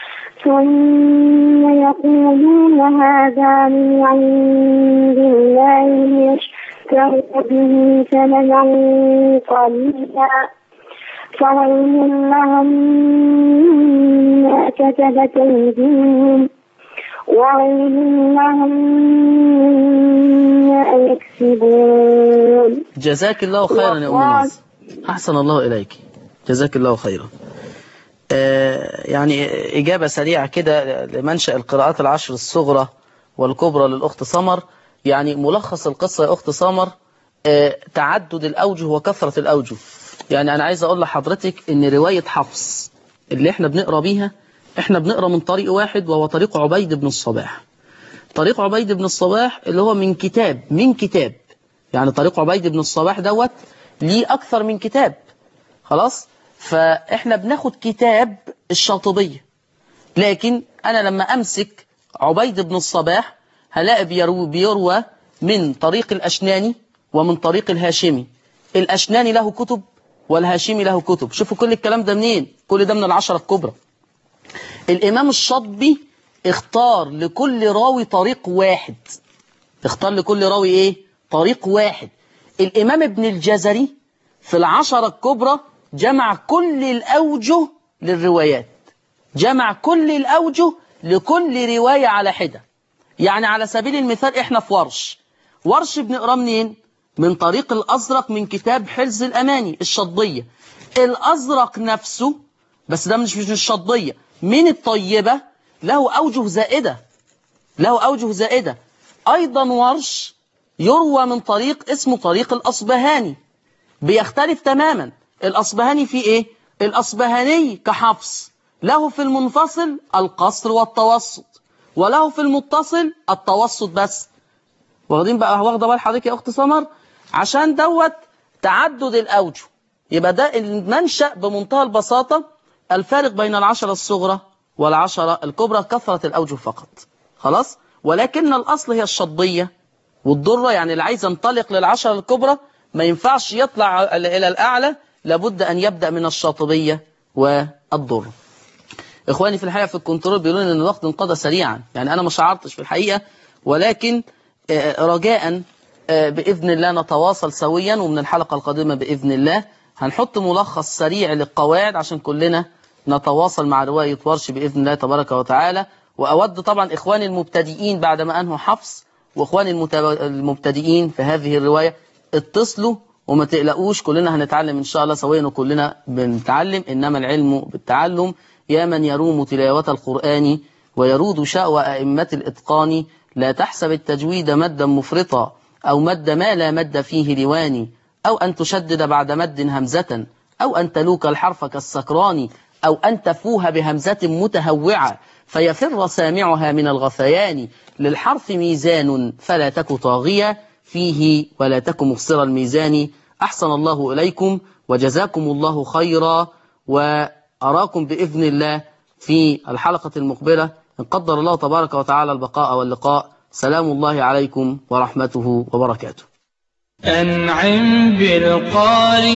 ثم يقولون هذا من عند الله ليشتروا به ثمنا قليلا فويل لهم مما كتبت أيديهم وويل لهم مما يكسبون جزاك الله خيرا يا أم والله. ناصر أحسن الله إليك جزاك الله خيرا آه، يعني إجابة سريعة كده لمنشأ القراءات العشر الصغرى والكبرى للأخت سمر يعني ملخص القصة يا أخت سمر آه، تعدد الأوجه وكثرة الأوجه يعني أنا عايز أقول لحضرتك إن رواية حفص اللي إحنا بنقرأ بيها إحنا بنقرأ من طريق واحد وهو طريق عبيد بن الصباح طريق عبيد بن الصباح اللي هو من كتاب من كتاب يعني طريق عبيد بن الصباح دوت ليه أكثر من كتاب خلاص فإحنا بناخد كتاب الشاطبية لكن أنا لما أمسك عبيد بن الصباح هلاقي بيرو بيروى من طريق الأشناني ومن طريق الهاشمي الأشناني له كتب والهاشمي له كتب شوفوا كل الكلام ده منين كل ده من العشرة الكبرى الإمام الشاطبي اختار لكل راوي طريق واحد اختار لكل راوي ايه طريق واحد الإمام ابن الجزري في العشرة الكبرى جمع كل الأوجه للروايات جمع كل الأوجه لكل رواية على حدة يعني على سبيل المثال احنا في ورش ورش بنقرا منين من طريق الأزرق من كتاب حرز الأماني الشطبية الأزرق نفسه بس ده مش مش الشطبية من الطيبة له أوجه زائدة له أوجه زائدة أيضا ورش يروى من طريق اسمه طريق الأصبهاني بيختلف تماما الأصبهاني في إيه؟ الأصبهاني كحفص له في المنفصل القصر والتوسط وله في المتصل التوسط بس واخدين بقى واخده بال حضرتك يا أخت سمر عشان دوت تعدد الأوجه يبقى ده المنشأ بمنتهى البساطة الفارق بين العشرة الصغرى والعشرة الكبرى كثرة الأوجه فقط خلاص ولكن الأصل هي الشطبية والضرة يعني اللي عايز ينطلق للعشرة الكبرى ما ينفعش يطلع إلى الأعلى لابد أن يبدأ من الشاطبية والضرة إخواني في الحقيقة في الكنترول بيقولون أن الوقت انقضى سريعا يعني أنا ما شعرتش في الحقيقة ولكن آه، رجاء آه، بإذن الله نتواصل سويا ومن الحلقة القادمة بإذن الله هنحط ملخص سريع للقواعد عشان كلنا نتواصل مع رواية ورش بإذن الله تبارك وتعالى وأود طبعا إخواني المبتدئين بعد ما أنهوا حفص وإخواني المتب- المبتدئين في هذه الرواية اتصلوا وما تقلقوش كلنا هنتعلم إن شاء الله سويا وكلنا بنتعلم إنما العلم بالتعلم يا من يروم تلاوة القرآن ويرود شأوى أئمة الإتقان لا تحسب التجويد مدا مفرطا أو مد ما لا مد فيه لواني أو أن تشدد بعد مد همزة أو أن تلوك الحرف كالسكران أو أن تفوه بهمزة متهوعة فيفر سامعها من الغثيان للحرف ميزان فلا تك طاغية فيه ولا تك مقصر الميزان أحسن الله إليكم وجزاكم الله خيرا وأراكم بإذن الله في الحلقة المقبلة إن قدر الله تبارك وتعالى البقاء واللقاء سلام الله عليكم ورحمته وبركاته أنعم بالقارئ